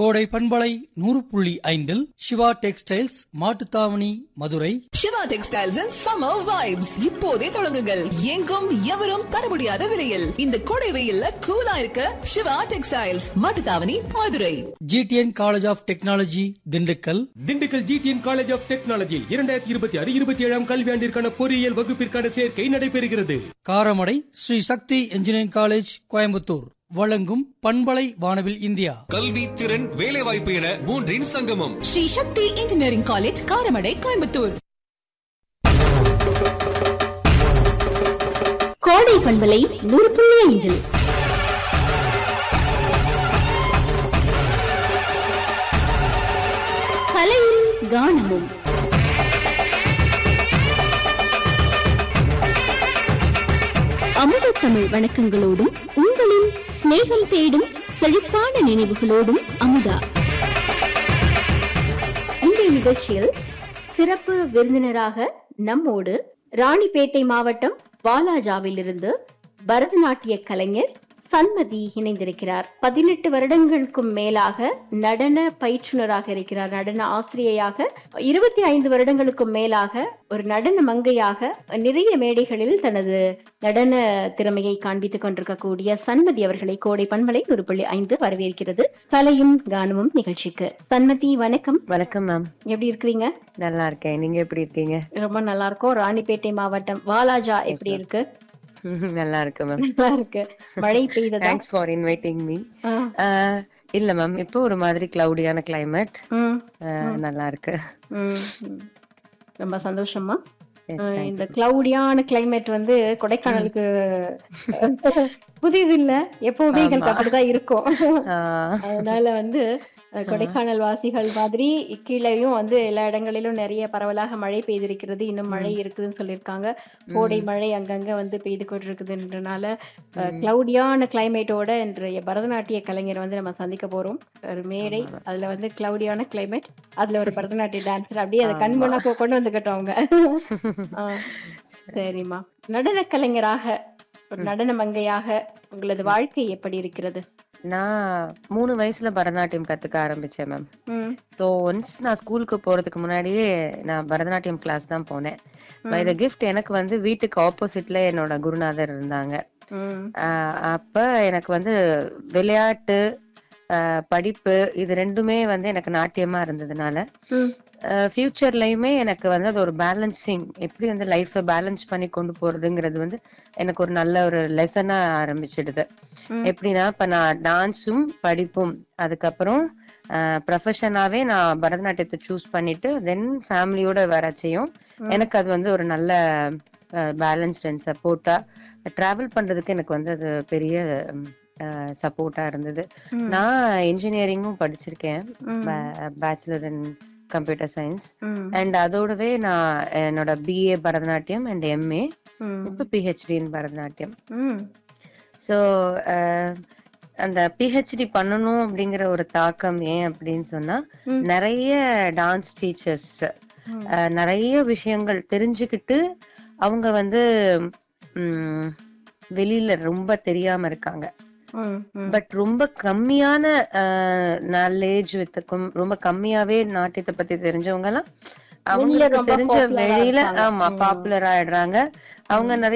கோடை பண்பலை நூறு புள்ளி ஐந்தில் Siva textiles Mattuthavani Madurai Siva textiles and summer vibes இப்போதே தொடங்குங்கள் எங்கும் எவரும் தர முடியாத விலையில் இந்த கோடை வெயில்ல கூலா இருக்க Siva textiles Mattuthavani Madurai GTN college of technology Dindigul Dindigul GTN college of technology இரண்டாயிரத்தி இருபத்தி ஆறு இருபத்தி ஏழாம் கல்வியாண்டிற்கான பொறியியல் வகுப்பிற்கான சேர்க்கை நடைபெறுகிறது காரமடை ஸ்ரீ சக்தி இன்ஜினியரிங் காலேஜ் கோயம்புத்தூர் வழங்கும் பண்பலை வானவில் இந்தியா கல்வி திறன் வேலைவாய்ப்பு என மூன்றின் சங்கமம் ஸ்ரீ சக்தி இன்ஜினியரிங் காலேஜ் காரமடை கோயம்புத்தூர் கோடை பண்பலை நூறு புள்ளி ஐந்து கலையும் கானமும் அமுத தமிழ் வணக்கங்களோடும் உங்களின் சிநேகம் தேடும் செழிப்பான நினைவுகளோடும் அமுதா இந்த நிகழ்ச்சியில் சிறப்பு விருந்தினராக நம்மோடு ராணிப்பேட்டை மாவட்டம் வாலாஜாவிலிருந்து பரதநாட்டிய கலைஞர் சன்மதி இணைந்திருக்கிறார் பதினெட்டு வருடங்களுக்கும் மேலாக நடன பயிற்றுனராக இருக்கிறார் நடன ஆசிரியையாக இருபத்தி ஐந்து வருடங்களுக்கும் மேலாக ஒரு நடன மங்கையாக நிறைய மேடைகளில் தனது நடன திறமையை காண்பித்துக் கொண்டிருக்கக்கூடிய சன்மதி அவர்களை கோடை பண்பலை ஒரு புள்ளி ஐந்து வரவேற்கிறது கலையும் கானமும் நிகழ்ச்சிக்கு சன்மதி வணக்கம் வணக்கம் மேம் எப்படி இருக்கிறீங்க நல்லா இருக்கேன் நீங்க எப்படி இருக்கீங்க ரொம்ப நல்லா இருக்கும் ராணிப்பேட்டை மாவட்டம் வாலாஜா எப்படி இருக்கு நல்லா இருக்கு மேம் நல்லா இருக்கு மழை பெய்ததா தேங்க்ஸ் ஃபார் இன்வைட்டிங் மீ ஆ, இல்ல மேம் இப்போ ஒரு மாதிரி கிளவுடியான கிளைமேட் ம், நல்லா இருக்கு ம், ம். ரொம்ப சந்தோஷமா Yes, ஆ, thank இந்த கிளவுடியான கிளைமேட் வந்து கொடைக்கானலுக்கு புதிது இல்ல எப்பவுமே எங்களுக்கு அப்படிதான் இருக்கும் ஆஹ், அதனால வந்து அஹ், கொடைக்கானல் வாசிகள் மாதிரி கீழேயும் வந்து எல்லா இடங்களிலும் நிறைய பரவலாக மழை பெய்திருக்கிறது இன்னும் மழை இருக்குதுன்னு சொல்லியிருக்காங்க கோடை மழை அங்கங்க வந்து பெய்து கொண்டிருக்குதுன்றனால கிளவுடியான கிளைமேட்டோட இன்றைய பரதநாட்டிய கலைஞர் வந்து நம்ம சந்திக்க போறோம் ஒரு மேடை அதுல வந்து கிளவுடியான கிளைமேட் அதுல ஒரு பரதநாட்டிய டான்சர் அப்படியே அதை கண் முன்னா கொ- கொண்டு வந்துக்கிட்டோம் அவங்க ஆ, சரிம்மா நடன கலைஞராக ஒரு நடன மங்கையாக உங்களது வாழ்க்கை எப்படி இருக்கிறது நான் மூணு வயசுல பரதநாட்டியம் கத்துக்க ஆரம்பிச்சேன் மேம் ம் ஸோ ஒன்ஸ் நான் ஸ்கூலுக்கு போறதுக்கு முன்னாடியே நான் பரதநாட்டியம் கிளாஸ் தான் போனேன் பை த கிஃப்ட் எனக்கு வந்து வீட்டுக்கு ஆப்போசிட்ல என்னோட குருநாதர் இருந்தாங்க ம் ஆஹ் அப்ப எனக்கு வந்து விளையாட்டு ஆஹ் படிப்பு இது ரெண்டுமே வந்து எனக்கு நாட்டியமா இருந்ததுனால ம் ஃபியூச்சர்லயுமே எனக்கு வந்து அது ஒரு பேலன்சிங் எப்படி வந்து லைஃப்பை பேலன்ஸ் பண்ணி கொண்டு போறதுங்கிறது வந்து எனக்கு ஒரு நல்ல ஒரு லெசனா ஆரம்பிச்சிடுது எப்படின்னா இப்ப நான் டான்ஸும் படிப்பும் அதுக்கப்புறம் ப்ரொஃபஷனாவே நான் பரதநாட்டியத்தை சூஸ் பண்ணிட்டு தென் ஃபேமிலியோட வரச்சையும் எனக்கு அது வந்து ஒரு நல்ல பேலன்ஸ்ட் அண்ட் சப்போர்ட்டா டிராவல் பண்றதுக்கு எனக்கு வந்து அது பெரிய சப்போர்ட்டா இருந்தது நான் இன்ஜினியரிங்கும் படிச்சிருக்கேன் bachelor in computer science um and அதோடவே நான் என்னோட பிஏ பரதநாட்டியம் அண்ட் எம்ஏ ம் இப்போ பிஹெச்டி இன் பரதநாட்டியம் ம் ஸோ அந்த பிஹெச்டி பண்ணணும் அப்படிங்கிற ஒரு தாக்கம் ஏன் அப்படின்னு சொன்னா நிறைய டான்ஸ் டீச்சர்ஸ் நிறைய விஷயங்கள் தெரிஞ்சுக்கிட்டு அவங்க வந்து ம், வெளியில ரொம்ப தெரியாம இருக்காங்க ம் ம் பட் ரொம்ப கம்மியான நாலேஜ் வித்துக்கும் ரொம்ப கம்மியாவே நாட்டியத்தை பத்தி தெரிஞ்சவங்க எல்லாம் வெளியில அவங்களுக்கு ரொம்ப தெரிஞ்ச popular ஆ வெளியில இருக்காங்க. ஆமா ம். பாப்புலர் ஆயிடுறாங்க அவங்க நிறைய